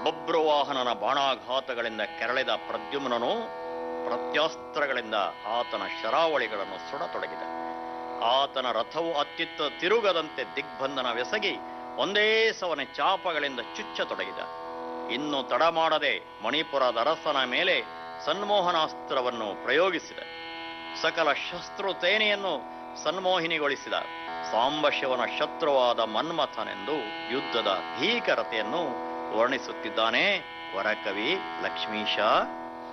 ಬಬ್ರುವಾಹನನ ಬಾಣಾಘಾತಗಳಿಂದ ಕೆರಳಿದ ಪ್ರದ್ಯುಮ್ನನು ಪ್ರತ್ಯಾಸ್ತ್ರಗಳಿಂದ ಆತನ ಶರಾವಳಿಗಳನ್ನು ಸುಡತೊಡಗಿದ ಆತನ ರಥವು ಅತ್ತಿತ್ತ ತಿರುಗದಂತೆ ದಿಗ್ಬಂಧನವೆಸಗಿ ಒಂದೇ ಸವನೆ ಚಾಪಗಳಿಂದ ಚುಚ್ಚತೊಡಗಿದ ಇನ್ನು ತಡ ಮಾಡದೆ ಮಣಿಪುರದ ಅರಸನ ಮೇಲೆ ಸನ್ಮೋಹನಾಸ್ತ್ರವನ್ನು ಪ್ರಯೋಗಿಸಿದ ಸಕಲ ಶಸ್ತ್ರುತೇನೆಯನ್ನು ಸನ್ಮೋಹಿನಿಗೊಳಿಸಿದ ಸಾಂಬಶಿವನ ಶತ್ರುವಾದ ಮನ್ಮಥನೆಂದು ಯುದ್ಧದ ಭೀಕರತೆಯನ್ನು ವರ್ಣಿಸುತ್ತಿದ್ದಾನೆ ವರಕವಿ ಲಕ್ಷ್ಮೀಶ